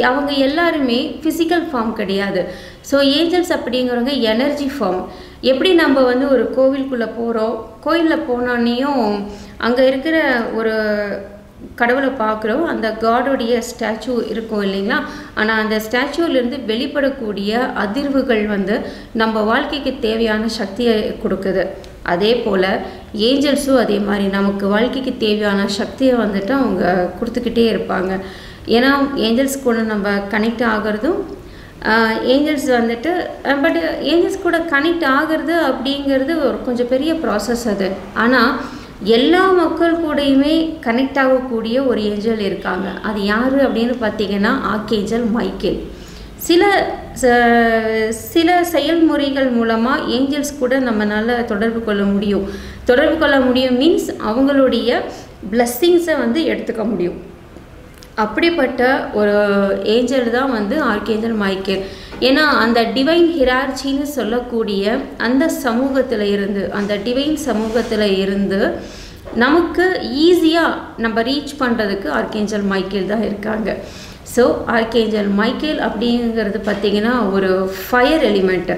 அவங்க எல்லாருமே physical form கிடையாது ஸோ ஏஞ்சல்ஸ் அப்படிங்கிறவங்க எனர்ஜி ஃபார்ம் எப்படி நம்ம வந்து ஒரு கோவிலுக்குள்ளே போகிறோம் கோயிலில் போனோன்னையும் அங்கே இருக்கிற ஒரு கடவுளை பார்க்குறோம் அந்த காடோடைய ஸ்டாச்சு இருக்கும் இல்லைங்களா ஆனால் அந்த ஸ்டாச்சுவிலேருந்து வெளிப்படக்கூடிய அதிர்வுகள் வந்து நம்ம வாழ்க்கைக்கு தேவையான சக்தியை கொடுக்குது அதே போல் ஏஞ்சல்ஸும் அதே மாதிரி நமக்கு வாழ்க்கைக்கு தேவையான சக்தியை வந்துட்டு அவங்க கொடுத்துக்கிட்டே இருப்பாங்க ஏன்னா ஏஞ்சல்ஸ் கூட நம்ம கனெக்ட் ஆகிறதும் ஏஞ்சல்ஸ் வந்துட்டு பட் ஏஞ்சல்ஸ் கூட கனெக்ட் ஆகிறது அப்படிங்கிறது ஒரு கொஞ்சம் பெரிய ப்ராசஸ் அது ஆனால் எல்லா மக்கள் கூடயுமே கனெக்ட் ஆகக்கூடிய ஒரு ஏஞ்சல் இருக்காங்க அது யார் அப்படின்னு பார்த்தீங்கன்னா ஆர்கேஞ்சல் மைக்கேல் சில ச- சில செயல்முறைகள் மூலமாக ஏஞ்சல்ஸ் கூட நம்மளால் தொடர்பு கொள்ள முடியும் தொடர்பு கொள்ள முடியும் மீன்ஸ் அவங்களுடைய பிளஸ்ஸிங்ஸை வந்து எடுத்துக்க முடியும் அப்படிப்பட்ட ஒரு ஏஞ்சல் தான் வந்து ஆர்கேஞ்சல் மைக்கேல் ஏன்னா அந்த டிவைன் ஹிரார்ச்சின்னு சொல்லக்கூடிய அந்த சமூகத்தில் இருந்து அந்த டிவைன் சமூகத்தில் இருந்து நமக்கு ஈஸியாக நம்ம ரீச் பண்ணுறதுக்கு ஆர்கேஞ்சல் மைக்கேல் தான் இருக்காங்க ஸோ ஆர்கேஞ்சல் மைக்கேல் அப்படிங்கிறது பார்த்திங்கன்னா ஒரு ஃபயர் எலிமெண்ட்டு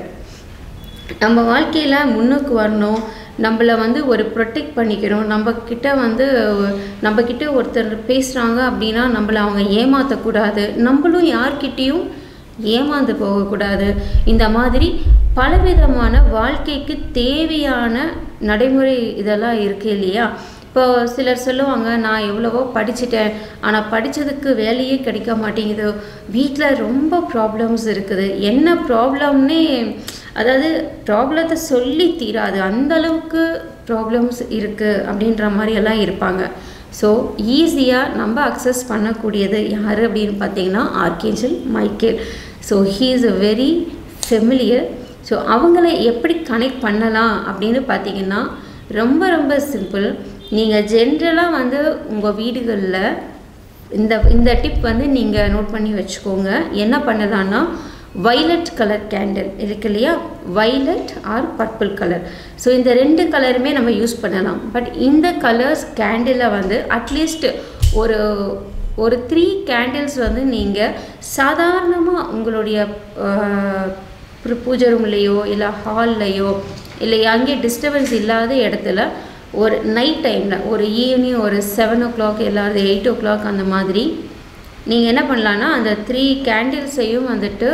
நம்ம வாழ்க்கையில் முன்னுக்கு வரணும் நம்மளை வந்து ஒரு ப்ரொடெக்ட் பண்ணிக்கணும் நம்ம கிட்ட வந்து நம்ம கிட்ட ஒருத்தர் பேசுகிறாங்க அப்படின்னா நம்மளை அவங்க ஏமாற்றக்கூடாது நம்மளும் யார்கிட்டேயும் ஏமாந்து போகக்கூடாது இந்த மாதிரி பலவிதமான வாழ்க்கைக்கு தேவையான நடைமுறை இதெல்லாம் இருக்கு இல்லையா இப்போ சிலர் சொல்லுவாங்க நான் எவ்வளவோ படிச்சிட்டேன் ஆனால் படித்ததுக்கு வேலையே கிடைக்க மாட்டேங்குது வீட்டில் ரொம்ப ப்ராப்ளம்ஸ் இருக்குது என்ன ப்ராப்ளம்னே அதாவது ப்ராப்ளத்தை சொல்லி தீராது அந்த அளவுக்கு ப்ராப்ளம்ஸ் இருக்குது அப்படின்ற மாதிரி எல்லாம் இருப்பாங்க ஸோ ஈஸியாக நம்ம அக்சஸ் பண்ணக்கூடியது யார் அப்படின்னு பார்த்தீங்கன்னா archangel Michael so he is a very familiar so அவங்கள எப்படி கனெக்ட் பண்ணலாம் அப்படின்னு பார்த்தீங்கன்னா ரொம்ப ரொம்ப சிம்பிள் நீங்கள் ஜென்ரலாக வந்து உங்கள் வீடுகளில் இந்த இந்த டிப் வந்து நீங்கள் நோட் பண்ணி வச்சுக்கோங்க என்ன பண்ணலான்னா வைலட் கலர் கேண்டில் இருக்கு இல்லையா violet or purple colour so இந்த ரெண்டு கலருமே நம்ம யூஸ் பண்ணலாம் பட் இந்த கலர்ஸ் கேண்டிலை வந்து அட்லீஸ்ட் ஒரு ஒரு த்ரீ கேண்டில்ஸ் வந்து நீங்கள் சாதாரணமாக உங்களுடைய ஆஹ், ஒரு பூஜை ரூம்லேயோ இல்லை ஹால்லையோ இல்லை அங்கே டிஸ்டர்பன்ஸ் இல்லாத இடத்துல ஒரு நைட் டைமில் ஒரு ஈவினிங் ஒரு செவன் ஓ கிளாக் இல்லாத எயிட் ஓ கிளாக் அந்த மாதிரி நீங்கள் என்ன பண்ணலான்னா அந்த த்ரீ கேண்டில்ஸையும் வந்துட்டு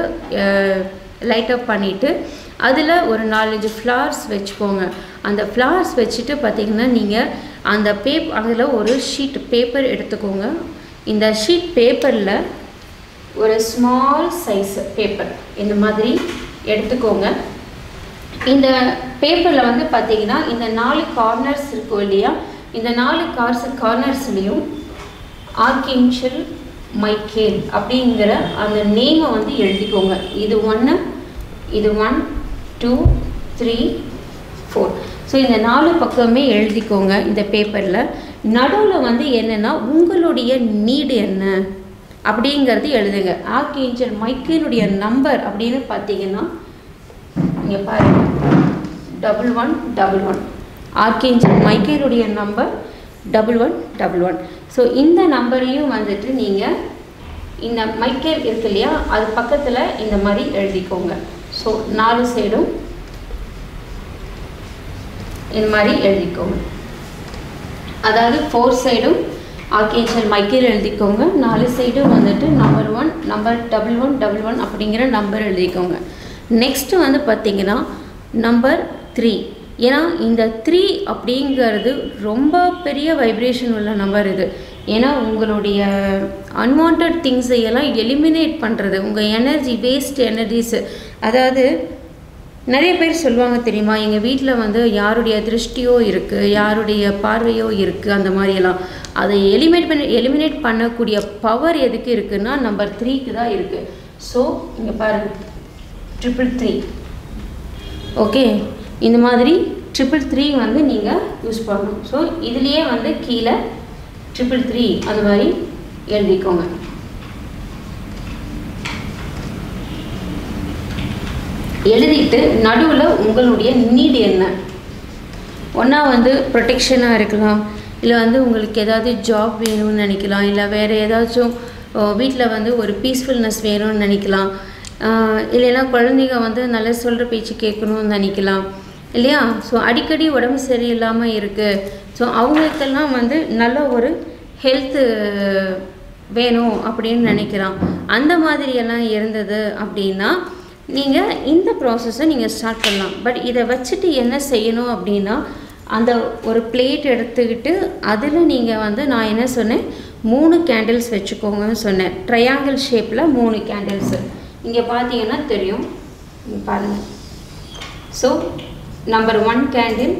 லைட் அப் பண்ணிவிட்டு அதில் ஒரு நாலஞ்சு ஃப்ளவர்ஸ் வச்சுக்கோங்க அந்த ஃப்ளவர்ஸ் வச்சுட்டு பார்த்தீங்கன்னா நீங்கள் அந்த பேப் அதில் ஒரு ஷீட் பேப்பர் எடுத்துக்கோங்க இந்த ஷீட் பேப்பரில் ஒரு ஸ்மால் சைஸ் பேப்பர் இந்த மாதிரி எடுத்துக்கோங்க இந்த பேப்பரில் வந்து பார்த்தீங்கன்னா இந்த நாலு கார்னர்ஸ் இருக்கும் இல்லையா இந்த நாலு கார்ஸ் கார்னர்ஸ்லேயும் ஆர்கேஞ்சல் மைக்கேல் அப்படிங்கிற அந்த நேமை வந்து எழுதிக்கோங்க இது ஒன்று இது one two three four so இந்த நாலு பக்கமே எழுதிக்கோங்க இந்த பேப்பரில் நடுவில் வந்து என்னென்னா உங்களுடைய நீடு என்ன அப்படிங்கிறது எழுதுங்க ஆர்கேஞ்சல் மைக்கேலுடைய நம்பர் அப்படின்னு பார்த்தீங்கன்னா இங்கே பாருங்க double one double one archangel மைக்கேலுடைய number double one double one so இந்த நம்பரையும் வந்துட்டு நீங்கள் இந்த மைக்கேல் இருக்கு இல்லையா அது பக்கத்தில் இந்த மாதிரி எழுதிக்கோங்க ஸோ நாலு சைடும் இந்த மாதிரி எழுதிக்கோங்க அதாவது ஃபோர் சைடும் ஆர்கேஞ்சல் மைக்கேல் எழுதிக்கோங்க நாலு சைடும் வந்துட்டு number one number double one double one அப்படிங்கிற நம்பர் எழுதிக்கோங்க நெக்ஸ்ட்டு வந்து பார்த்தீங்கன்னா நம்பர் த்ரீ ஏன்னா இந்த த்ரீ அப்படிங்கிறது ரொம்ப பெரிய வைப்ரேஷன் உள்ள நம்பர் இது ஏன்னா உங்களுடைய அன்வான்ட் திங்ஸை எல்லாம் எலிமினேட் பண்ணுறது உங்கள் எனர்ஜி வேஸ்ட் எனர்ஜிஸு அதாவது நிறைய பேர் சொல்லுவாங்க தெரியுமா எங்கள் வீட்டில் வந்து யாருடைய திருஷ்டியோ இருக்குது யாருடைய பார்வையோ இருக்குது அந்த மாதிரியெல்லாம் அதை எலிமினேட் பண்ணி எலிமினேட் பண்ணக்கூடிய பவர் எதுக்கு இருக்குன்னா நம்பர் த்ரீக்கு தான் இருக்குது ஸோ இங்கே பாருங்கள் ட்ரிபிள் த்ரீ ஓகே இந்த மாதிரி ட்ரிபிள் த்ரீ வந்து நீங்கள் யூஸ் பண்ணணும் ஸோ இதுலேயே வந்து கீழே ட்ரிபிள் த்ரீ அந்த மாதிரி எழுதிக்கோங்க எழுதிட்டு நடுவில் உங்களுடைய நீடு என்ன ஒன்றா வந்து ப்ரொடெக்ஷனாக இருக்கலாம் இல்லை வந்து உங்களுக்கு ஏதாவது ஜாப் வேணும்னு நினைக்கலாம் இல்லை வேறு ஏதாச்சும் வீட்டில் வந்து ஒரு பீஸ்ஃபுல்னஸ் வேணும்னு நினைக்கலாம் ஆஹ் இல்லைன்னா குழந்தைங்க வந்து நல்லா சொல்கிற பேச்சு கேட்கணும்னு நினைக்கலாம் இல்லையா ஸோ அடிக்கடி உடம்பு சரியில்லாமல் இருக்குது ஸோ அவங்களுக்கெல்லாம் வந்து நல்ல ஒரு ஹெல்த்து வேணும் அப்படின்னு நினைக்கிறான் அந்த மாதிரியெல்லாம் இருந்தது அப்படின்னா நீங்கள் இந்த ப்ராசஸை நீங்கள் ஸ்டார்ட் பண்ணலாம் பட் இதை வச்சுட்டு என்ன செய்யணும் அப்படின்னா அந்த ஒரு பிளேட் எடுத்துக்கிட்டு அதில் நீங்கள் வந்து நான் என்ன சொன்னேன் மூணு கேண்டில்ஸ் வச்சுக்கோங்கன்னு சொன்னேன் ட்ரையாங்கிள் ஷேப்பில் மூணு கேண்டில்ஸு இங்கே பார்த்தீங்கன்னா தெரியும் இங்க பாருங்கள் so number one candle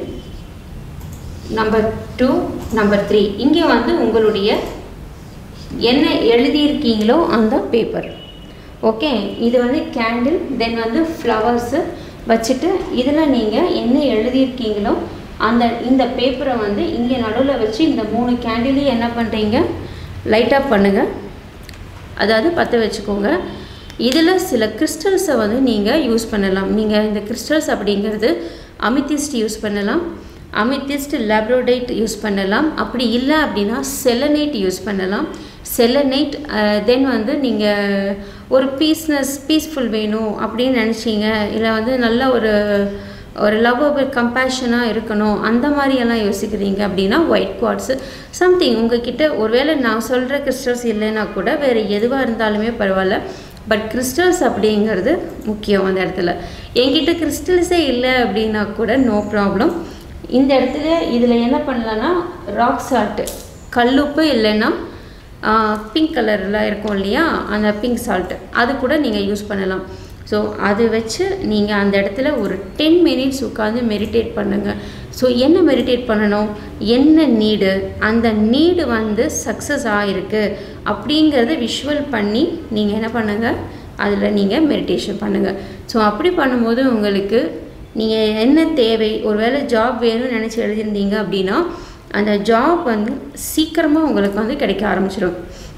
number two number three இங்கே வந்து உங்களுடைய என்ன எழுதியிருக்கீங்களோ அந்த பேப்பர் ஓகே இது வந்து கேண்டில் தென் வந்து ஃப்ளவர்ஸு வச்சுட்டு இதில் நீங்கள் என்ன எழுதியிருக்கீங்களோ அந்த இந்த பேப்பரை வந்து இங்கே நடுவில் வச்சு இந்த மூணு கேண்டிலையும் என்ன பண்ணுறீங்க லைட்டாக பண்ணுங்கள் அதாவது பற்ற வச்சுக்கோங்க இதில் சில கிறிஸ்டல்ஸை வந்து நீங்கள் யூஸ் பண்ணலாம் நீங்கள் இந்த கிறிஸ்டல்ஸ் அப்படிங்கிறது அமித்திஸ்ட் யூஸ் பண்ணலாம் அமித்திஸ்ட் லேப்ரோடைட் யூஸ் பண்ணலாம் அப்படி இல்லை அப்படின்னா செலனைட் யூஸ் பண்ணலாம் செலனைட் தென் வந்து நீங்கள் ஒரு பீஸ்னஸ் பீஸ்ஃபுல் வேணும் அப்படின்னு நினச்சிங்க இல்லை வந்து நல்ல ஒரு ஒரு லவ்வபிள் கம்பேஷனாக இருக்கணும் அந்த மாதிரியெல்லாம் யோசிக்கிறீங்க அப்படின்னா ஒயிட் குவாட்ஸு சம்திங் உங்ககிட்ட ஒருவேளை நான் சொல்கிற கிறிஸ்டல்ஸ் இல்லைன்னா கூட வேறு எதுவாக இருந்தாலுமே பரவாயில்ல பட் கிறிஸ்டல்ஸ் அப்படிங்கிறது முக்கியம் அந்த இடத்துல என்கிட்ட கிறிஸ்டல்ஸே இல்லை அப்படின்னா கூட நோ ப்ராப்ளம் இந்த இடத்துல இதில் என்ன பண்ணலான்னா ராக் சால்ட்டு கல்லுப்பு இல்லைன்னா பிங்க் கலரில் இருக்கும் இல்லையா அந்த பிங்க் சால்ட்டு அது கூட நீங்கள் யூஸ் பண்ணலாம் ஸோ அது வச்சு நீங்கள் அந்த இடத்துல ஒரு டென் மினிட்ஸ் உட்காந்து மெடிடேட் பண்ணுங்கள் ஸோ என்ன மெடிடேட் பண்ணணும் என்ன நீடு அந்த நீடு வந்து சக்ஸஸ் ஆகிருக்கு அப்படிங்கிறத விஷுவல் பண்ணி நீங்கள் என்ன பண்ணுங்கள் அதில் நீங்கள் மெடிடேஷன் பண்ணுங்கள் ஸோ அப்படி பண்ணும்போது உங்களுக்கு நீங்கள் என்ன தேவை ஒருவேளை ஜாப் வேணும்னு நினச்சி எழுதியிருந்தீங்க அப்படின்னா அந்த ஜாப் வந்து சீக்கிரமாக உங்களுக்கு வந்து கிடைக்க ஆரம்பிச்சிடும்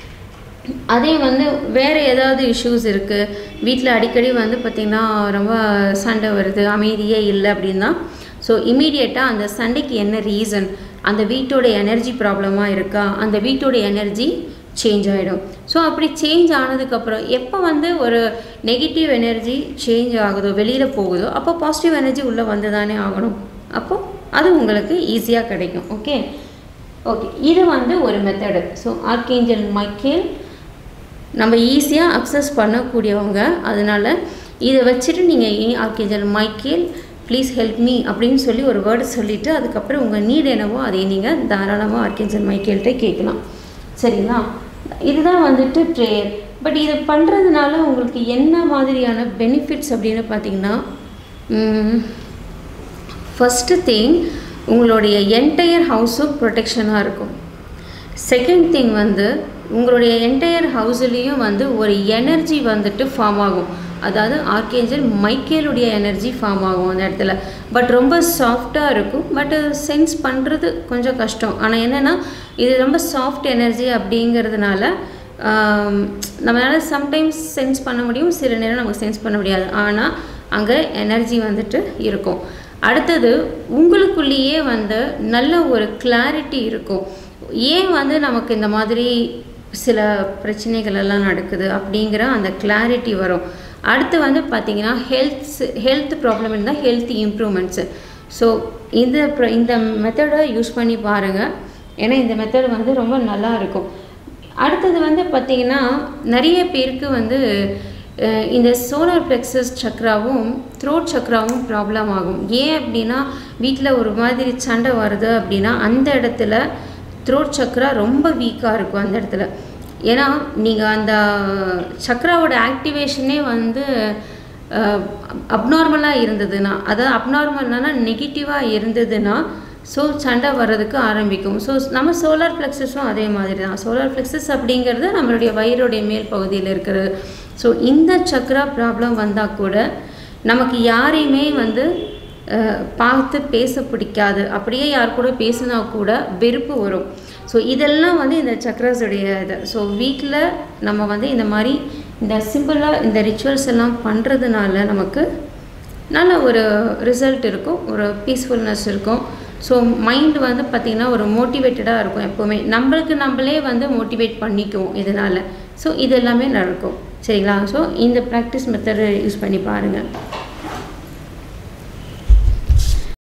அதே வந்து வேறு ஏதாவது இஷ்யூஸ் இருக்குது வீட்டில் அடிக்கடி வந்து பார்த்திங்கன்னா ரொம்ப சண்டை வருது அமைதியே இல்லை அப்படின்னா ஸோ இமீடியட்டாக அந்த சண்டைக்கு என்ன ரீசன் அந்த வீட்டோட எனர்ஜி ப்ராப்ளமாக இருக்கா அந்த வீட்டோட எனர்ஜி சேஞ்ச் ஆகிடும் ஸோ அப்படி சேஞ்ச் ஆனதுக்கப்புறம் எப்போ வந்து ஒரு நெகட்டிவ் எனர்ஜி சேஞ்ச் ஆகுதோ வெளியில் போகுதோ அப்போ பாசிட்டிவ் எனர்ஜி உள்ளே வந்து தானே ஆகணும் அப்போது அது உங்களுக்கு ஈஸியாக கிடைக்கும் ஓகே ஓகே இது வந்து ஒரு மெத்தடு ஸோ ஆர்கேஞ்சல் மைக்கேல் நம்ம ஈஸியாக அக்சஸ் பண்ணக்கூடியவங்க அதனால் இதை வச்சுட்டு நீங்கள் ஏன் archangel Michael please help me அப்படின்னு சொல்லி ஒரு வேர்டு சொல்லிவிட்டு அதுக்கப்புறம் உங்கள் நீட் என்னவோ அதை நீங்கள் தாராளமாக ஆர்கேஞ்சல் மைக்கேல்கிட்ட கேட்கலாம் சரிங்களா இதுதான் வந்துட்டு ப்ரேயர் பட் இதை பண்ணுறதுனால உங்களுக்கு என்ன மாதிரியான பெனிஃபிட்ஸ் அப்படின்னு பார்த்தீங்கன்னா ஃபஸ்ட்டு திங் உங்களுடைய என்டையர் ஹவுஸும் ப்ரொடெக்ஷனாக இருக்கும் செகண்ட் திங் வந்து உங்களுடைய என்டையர் ஹவுஸ்லேயும் வந்து ஒரு எனர்ஜி வந்துட்டு ஃபார்ம் ஆகும் அதாவது ஆர்கேஞ்சல் மைக்கேலுடைய எனர்ஜி ஃபார்ம் ஆகும் அந்த இடத்துல பட் ரொம்ப சாஃப்டாக இருக்கும் பட் சென்ஸ் பண்ணுறது கொஞ்சம் கஷ்டம் ஆனால் என்னென்னா இது ரொம்ப சாஃப்ட் எனர்ஜி அப்படிங்கிறதுனால நம்மளால் சம்டைம்ஸ் சென்ஸ் பண்ண முடியும் சில நேரம் நமக்கு சென்ஸ் பண்ண முடியாது ஆனால் அங்கே எனர்ஜி வந்துட்டு இருக்கும் அடுத்தது உங்களுக்குள்ளேயே வந்து நல்ல ஒரு கிளாரிட்டி இருக்கும் ஏன் வந்து நமக்கு இந்த மாதிரி சில பிரச்சனைகள் எல்லாம் நடக்குது அப்படிங்கிற அந்த கிளாரிட்டி வரும் அடுத்து வந்து பார்த்திங்கன்னா ஹெல்த்ஸ் ஹெல்த் ப்ராப்ளம் இருந்தால் ஹெல்த் இம்ப்ரூவ்மெண்ட்ஸு ஸோ இந்த இந்த மெத்தடை யூஸ் பண்ணி பாருங்கள் ஏன்னா இந்த மெத்தட் வந்து ரொம்ப நல்லா இருக்கும் அடுத்தது வந்து பார்த்திங்கன்னா நிறைய பேருக்கு வந்து இந்த சோலார் பிளெக்ஸஸ் சக்ராவும் த்ரோட் சக்ராவும் ப்ராப்ளம் ஆகும் ஏன் அப்படின்னா வீட்டில் ஒரு மாதிரி சண்டை வருது அப்படின்னா அந்த இடத்துல த்ரோட் சக்ரா ரொம்ப வீக்காக இருக்கும் அந்த இடத்துல ஏன்னா நீங்கள் அந்த சக்ராவோட ஆக்டிவேஷனே வந்து அப்நார்மலாக இருந்ததுன்னா அதாவது அப்நார்மல்னா நெகட்டிவாக இருந்ததுன்னா ஸோ சண்டை வர்றதுக்கு ஆரம்பிக்கும் ஸோ நம்ம சோலார் ஃப்ளெக்ஸஸும் அதே மாதிரி தான் சோலார் ஃப்ளெக்ஸஸ் அப்படிங்கிறது நம்மளுடைய வயிறுடைய மேல் பகுதியில் இருக்கிறது ஸோ இந்த சக்ரா ப்ராப்ளம் வந்தால் கூட நமக்கு யாரையுமே வந்து பார்த்து பேச பிடிக்காது அப்படியே யார் கூட பேசினா கூட வெறுப்பு வரும் ஸோ இதெல்லாம் வந்து இந்த சக்ராஸுடைய இது ஸோ வீட்டில் நம்ம வந்து இந்த மாதிரி இந்த சிம்பிளாக இந்த ரிச்சுவல்ஸ் எல்லாம் பண்ணுறதுனால நமக்கு நல்ல ஒரு ரிசல்ட் இருக்கும் ஒரு பீஸ்ஃபுல்னஸ் இருக்கும் ஸோ மைண்ட் வந்து பார்த்திங்கன்னா ஒரு மோட்டிவேட்டடாக இருக்கும் எப்போவுமே நம்மளுக்கு நம்மளே வந்து மோட்டிவேட் பண்ணிக்குவோம் இதனால் ஸோ இது எல்லாமே நடக்கும் சரிங்களா ஸோ இந்த ப்ராக்டிஸ் மெத்தடை யூஸ் பண்ணி பாருங்கள்